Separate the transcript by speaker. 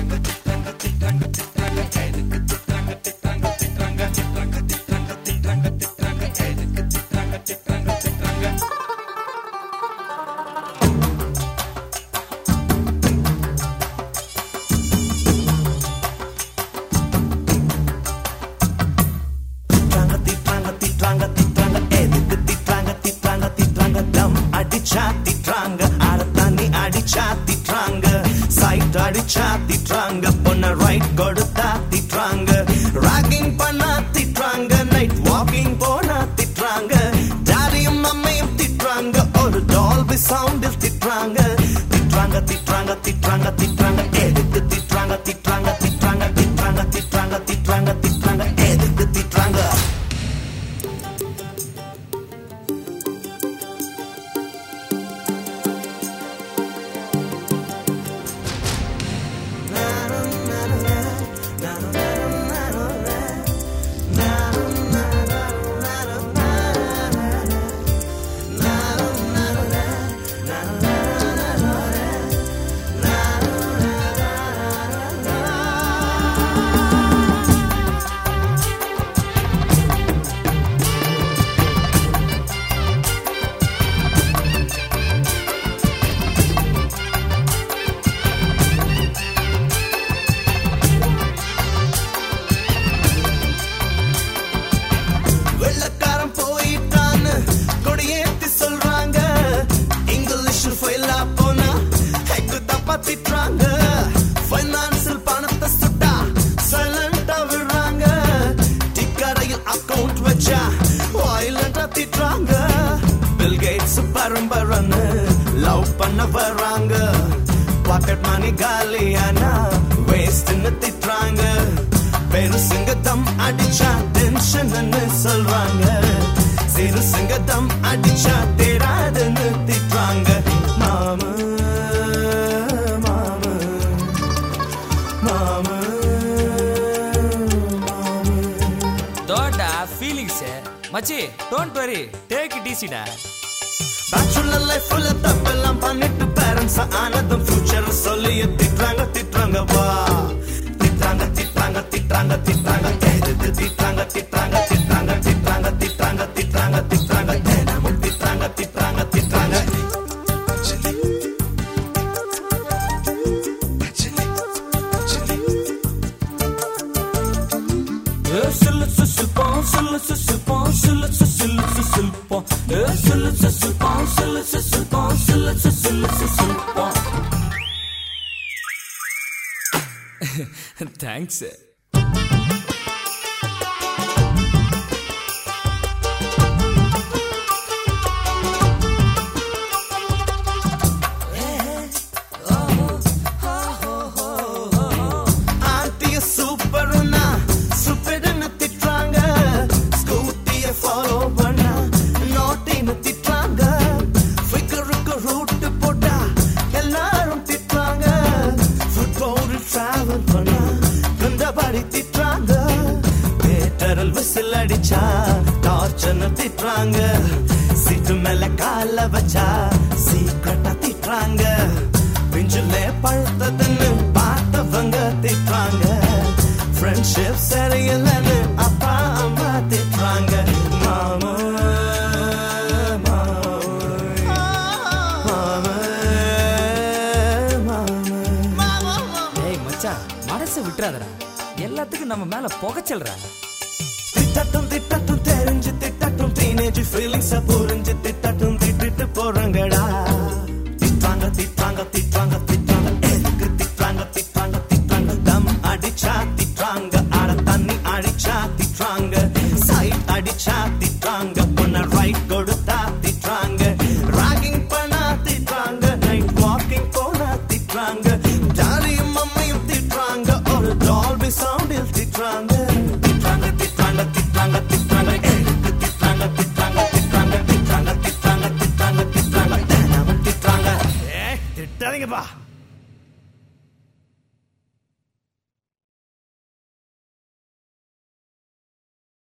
Speaker 1: திட்டுறாங்க திட்டுறாங்க திட்டுறாங்க திட்டுறாங்க எதுக்கு திட்டுறாங்க திட்டுறாங்க திட்டுறாங்க தம் அடிச்சா திட்டுறாங்க அட தண்ணி அடிச்சா திட்டுறாங்க சைட் அடிச்சா திட்டுறாங்க பொண்ண ரைட் கொடுத்தா திட்டுறாங்க ராகிங் பண்ணா திட்டுறாங்க நைட் வாக்கிங் போனா திட்டுறாங்க டாடியும் மம்மையும் திட்டுறாங்க ஒரு டால்பி சவுண்டில் திட்டுறாங்க திட்டுறாங்க திட்டுறாங்க திட்டுறாங்க திட்டுறாங்க எதுக்கு திட்டுறாங்க திட்டுறாங்க திட்டுறாங்க திட்டுறாங்க திட்டுறாங்க திட்டுறாங்க திட்டுறாங்க எதுக்கு திட்டுறாங்க வெள்ளக்காரன் போயிட்டான்னு கொடியேத்தி சொல்றாங்க இங்கிலீஷ் ஃபெயிலா போனா ஹெக்கு தப்பா திட்டுறாங்க ஃபைனான்சியல் பணத்தை சுட்டா சைலண்டா விடுறாங்க டிக்கடையில் அக்கவுண்ட் வச்சா வாயிலண்டா திட்டுறாங்க பில் கேட்ஸ் பரம்பரன்னு லவ் பண்ண வர்றாங்க பாக்கெட் மணி காலியானா வேஸ்ட்னு திட்டுறாங்க பெருசுங்க தம் அடிச்சா டென்ஷன் சொல்றாங்க சிறுசுங்க தம் அடிச்சா தேராதுன்னு திட்டுறாங்க மாம மாம மாம
Speaker 2: தோடா ஃபீலிங்ஸ் மச்சி டோன்ட் வரி டேக் இட் ஈஸிடா
Speaker 1: பேச்சுலர் லைஃப்ல தப்பெல்லாம் பண்ணிட்டு பேரண்ட்ஸ் ஆனதும் ஃபியூச்சர் சொல்லி திட்டுறாங்க திட்டுறாங்க வா திட்டுறாங்க திட்டுறாங்க திட்டுறாங்க திட்டுறாங்க எதுக்கு திட்டுறாங்க திட்டுறாங்க திட்டுறாங்க திட்டுறாங்க திட்டுறாங்க திட்டுறாங்க திட்டுறாங்க தினமும் திட்டுறாங்க திட்டுறாங்க திட்டுறாங்க
Speaker 2: சொல்லு சுசுப்போம் சொல்லு சுசுப்போம் சொல்லு சுசுல்லு சுசுல்போம் சொல்லு சுசுப்போம் சொல்லு சுசுப்போம் சொல்லு சுசுல்லு சுசுல்போம் தேங்க்ஸ்
Speaker 1: ஆண்டிய சூப்பர்னா சூப்பர்னு திட்டுறாங்க ஸ்கூட்டிய ஃபாலோ பண்ணா நாட்டின்னு திட்டுறாங்க ஃபிகருக்கு ரூட் போட்டா எல்லாரும் திட்டுறாங்க ஃபுட்போல் டிராவல் பண்ணா கண்டபடி திட்டுறாங்க தேட்டரில் விசில் அடிச்சா டார்ச்சர்னு திட்டுறாங்க சீட்டு மேல கால வச்சா சீக்கிரட்டா திட்டுறாங்க பிஞ்சுல பழுத்ததுன்னு பார்த்தவங்க திட்டுறாங்க ஃப்ரெண்ட்ஷிப் சரியில்லைன்னு அப்பா அம்மா திட்டுறாங்க மாமா
Speaker 2: ஏய் மச்சான் மனசை விட்டுறாதடா எல்லாத்துக்கும் நம்ம மேல புகைச்சல்றா
Speaker 1: திட்டட்டும் திட்டட்டும் தெரிஞ்சு திட்டட்டும் டீனேஜ் ஃபீலிங்ஸ புரிஞ்சு திட்டட்டும் திட்டிட்டு போறாங்கடா